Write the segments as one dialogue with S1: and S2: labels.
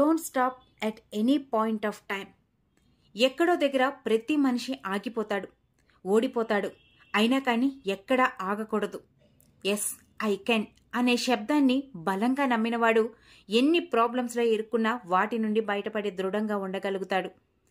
S1: don't stop at any point of time ఎక్కడో దగ్గర ప్రతి మనిషి ఆగిపోతాడు ఓడిపోతాడు అయినా కానీ ఎక్కడా ఆగకూడదు ఎస్ ఐ కెన్ అనే శబ్దాన్ని బలంగా నమ్మినవాడు ఎన్ని ప్రాబ్లమ్స్లో ఇరుక్కున్నా వాటి నుండి బయటపడి దృఢంగా ఉండగలుగుతాడు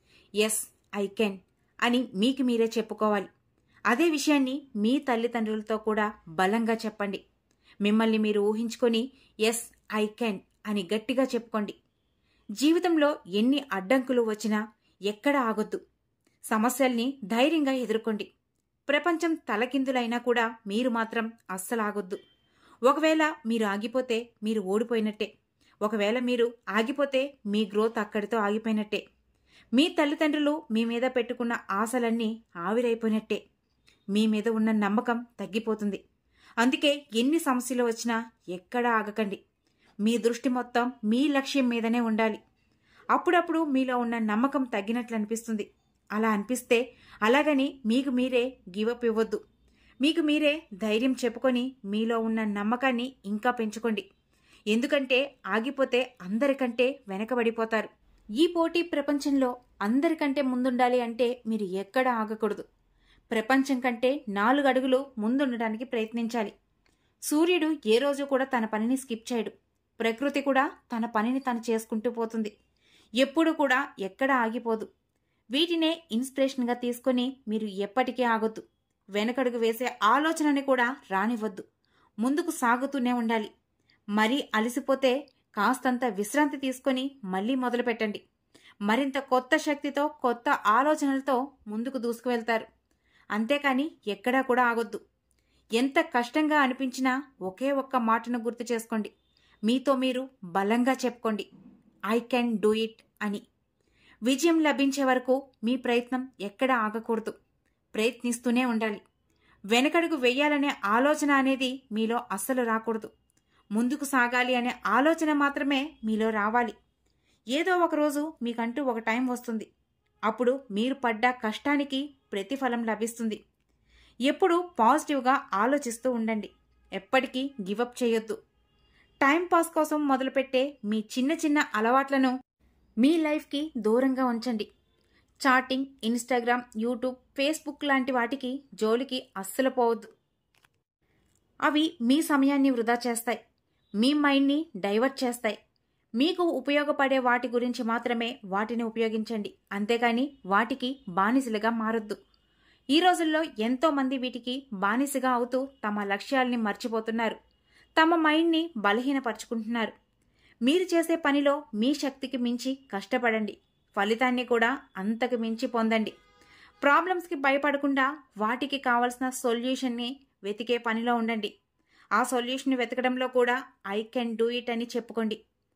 S1: ఎస్ ఐ కెన్ అని మీకు మీరే చెప్పుకోవాలి అదే విషయాన్ని మీ తల్లిదండ్రులతో కూడా బలంగా చెప్పండి మిమ్మల్ని మీరు ఊహించుకొని ఎస్ ఐ కెన్ అని గట్టిగా చెప్పుకోండి జీవితంలో ఎన్ని అడ్డంకులు వచ్చినా ఎక్కడ ఆగొద్దు సమస్యల్ని ధైర్యంగా ఎదుర్కోండి ప్రపంచం తలకిందులైనా కూడా మీరు మాత్రం అస్సలు ఆగొద్దు ఒకవేళ మీరు ఆగిపోతే మీరు ఓడిపోయినట్టే ఒకవేళ మీరు ఆగిపోతే మీ గ్రోత్ అక్కడితో ఆగిపోయినట్టే మీ తల్లిదండ్రులు మీ మీద పెట్టుకున్న ఆశలన్నీ ఆవిరైపోయినట్టే మీ మీద ఉన్న నమ్మకం తగ్గిపోతుంది అందుకే ఎన్ని సమస్యలు వచ్చినా ఎక్కడా ఆగకండి మీ దృష్టి మొత్తం మీ లక్ష్యం మీదనే ఉండాలి అప్పుడప్పుడు మీలో ఉన్న నమ్మకం తగ్గినట్లు అనిపిస్తుంది అలా అనిపిస్తే అలాగని మీకు మీరే గివప్ ఇవ్వద్దు మీకు మీరే ధైర్యం చెప్పుకొని మీలో ఉన్న నమ్మకాన్ని ఇంకా పెంచుకోండి ఎందుకంటే ఆగిపోతే అందరికంటే వెనకబడిపోతారు ఈ పోటీ ప్రపంచంలో అందరికంటే ముందుండాలి అంటే మీరు ఎక్కడ ఆగకూడదు ప్రపంచం కంటే నాలుగు అడుగులు ముందుండడానికి ప్రయత్నించాలి సూర్యుడు ఏ రోజు కూడా తన పనిని స్కిప్ చేయడు ప్రకృతి కూడా తన పనిని తను చేసుకుంటూ పోతుంది ఎప్పుడు కూడా ఎక్కడ ఆగిపోదు వీటినే ఇన్స్పిరేషన్గా తీసుకొని మీరు ఎప్పటికీ ఆగొద్దు వెనకడుగు వేసే ఆలోచనని కూడా రానివ్వద్దు ముందుకు సాగుతూనే ఉండాలి మరీ అలసిపోతే కాస్తంత విశ్రాంతి తీసుకొని మళ్ళీ మొదలు పెట్టండి మరింత కొత్త శక్తితో కొత్త ఆలోచనలతో ముందుకు దూసుకువెళ్తారు అంతేకాని ఎక్కడా కూడా ఆగొద్దు ఎంత కష్టంగా అనిపించినా ఒకే ఒక్క మాటను గుర్తు చేసుకోండి మీతో మీరు బలంగా చెప్పుకోండి ఐ కెన్ డూ ఇట్ అని విజయం లభించే వరకు మీ ప్రయత్నం ఎక్కడ ఆగకూడదు ప్రయత్నిస్తూనే ఉండాలి వెనకడుగు వెయ్యాలనే ఆలోచన అనేది మీలో అస్సలు రాకూడదు ముందుకు సాగాలి అనే ఆలోచన మాత్రమే మీలో రావాలి ఏదో ఒకరోజు మీకంటూ ఒక టైం వస్తుంది అప్పుడు మీరు పడ్డ కష్టానికి ప్రతిఫలం లభిస్తుంది ఎప్పుడు పాజిటివ్గా ఆలోచిస్తూ ఉండండి ఎప్పటికీ గివప్ చేయొద్దు టైం పాస్ కోసం మొదలుపెట్టే మీ చిన్న చిన్న అలవాట్లను మీ లైఫ్కి దూరంగా ఉంచండి చాటింగ్ ఇన్స్టాగ్రామ్ యూట్యూబ్ ఫేస్బుక్ లాంటి వాటికి జోలికి అస్సలు పోవద్దు అవి మీ సమయాన్ని వృధా చేస్తాయి మీ మైండ్ని డైవర్ట్ చేస్తాయి మీకు ఉపయోగపడే వాటి గురించి మాత్రమే వాటిని ఉపయోగించండి అంతేగాని వాటికి బానిసలుగా మారొద్దు ఈ రోజుల్లో ఎంతో మంది వీటికి బానిసగా అవుతూ తమ లక్ష్యాల్ని మర్చిపోతున్నారు తమ మైండ్ని బలహీనపరుచుకుంటున్నారు మీరు చేసే పనిలో మీ శక్తికి మించి కష్టపడండి ఫలితాన్ని కూడా అంతకు మించి పొందండి ప్రాబ్లమ్స్కి భయపడకుండా వాటికి కావలసిన సొల్యూషన్ని వెతికే పనిలో ఉండండి ఆ సొల్యూషన్ వెతకడంలో కూడా ఐ కెన్ డూ ఇట్ అని చెప్పుకోండి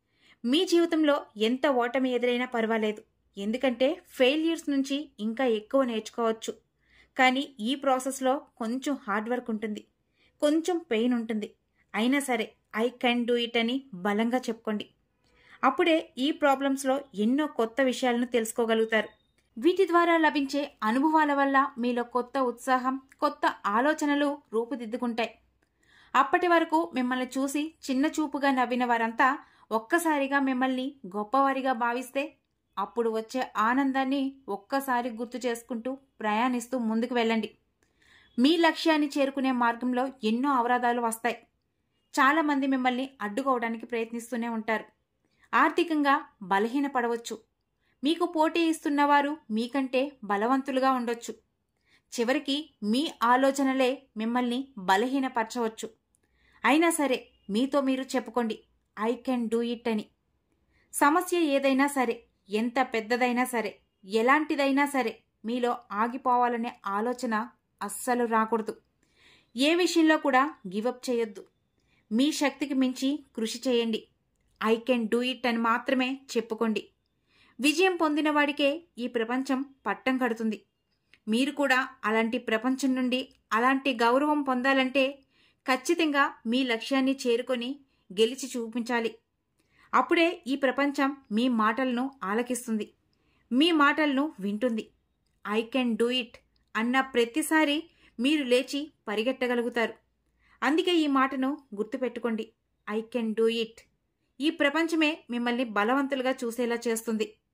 S1: మీ జీవితంలో ఎంత ఓటమి ఎదురైనా పర్వాలేదు ఎందుకంటే ఫెయిల్యూర్స్ నుంచి ఇంకా ఎక్కువ నేర్చుకోవచ్చు కానీ ఈ ప్రాసెస్లో కొంచెం హార్డ్ వర్క్ ఉంటుంది కొంచెం పెయిన్ ఉంటుంది అయినా సరే ఐ కెన్ డూ ఇట్ అని బలంగా చెప్పుకోండి అప్పుడే ఈ ప్రాబ్లమ్స్లో ఎన్నో కొత్త విషయాలను తెలుసుకోగలుగుతారు వీటి ద్వారా లభించే అనుభవాల వల్ల మీలో కొత్త ఉత్సాహం కొత్త ఆలోచనలు రూపుదిద్దుకుంటాయి అప్పటి వరకు మిమ్మల్ని చూసి చిన్న చూపుగా నవ్విన వారంతా ఒక్కసారిగా మిమ్మల్ని గొప్పవారిగా భావిస్తే అప్పుడు వచ్చే ఆనందాన్ని ఒక్కసారి గుర్తు చేసుకుంటూ ప్రయాణిస్తూ ముందుకు వెళ్ళండి మీ లక్ష్యాన్ని చేరుకునే మార్గంలో ఎన్నో అవరోధాలు వస్తాయి చాలామంది మిమ్మల్ని అడ్డుకోవడానికి ప్రయత్నిస్తూనే ఉంటారు ఆర్థికంగా బలహీనపడవచ్చు మీకు పోటీ ఇస్తున్నవారు మీకంటే బలవంతులుగా ఉండొచ్చు చివరికి మీ ఆలోచనలే మిమ్మల్ని బలహీనపరచవచ్చు అయినా సరే మీతో మీరు చెప్పుకోండి ఐ కెన్ డూ ఇట్ అని సమస్య ఏదైనా సరే ఎంత పెద్దదైనా సరే ఎలాంటిదైనా సరే మీలో ఆగిపోవాలనే ఆలోచన అస్సలు రాకూడదు ఏ విషయంలో కూడా గివప్ చేయొద్దు మీ శక్తికి మించి కృషి చేయండి ఐ కెన్ డూ ఇట్ అని మాత్రమే చెప్పుకోండి విజయం పొందిన వాడికే ఈ ప్రపంచం పట్టం కడుతుంది మీరు కూడా అలాంటి ప్రపంచం నుండి అలాంటి గౌరవం పొందాలంటే ఖచ్చితంగా మీ లక్ష్యాన్ని చేరుకొని గెలిచి చూపించాలి అప్పుడే ఈ ప్రపంచం మీ మాటలను ఆలకిస్తుంది మీ మాటలను వింటుంది ఐ కెన్ డూ ఇట్ అన్న ప్రతిసారి మీరు లేచి పరిగెట్టగలుగుతారు అందుకే ఈ మాటను గుర్తుపెట్టుకోండి ఐ కెన్ డూ ఇట్ ఈ ప్రపంచమే మిమ్మల్ని బలవంతులుగా చూసేలా చేస్తుంది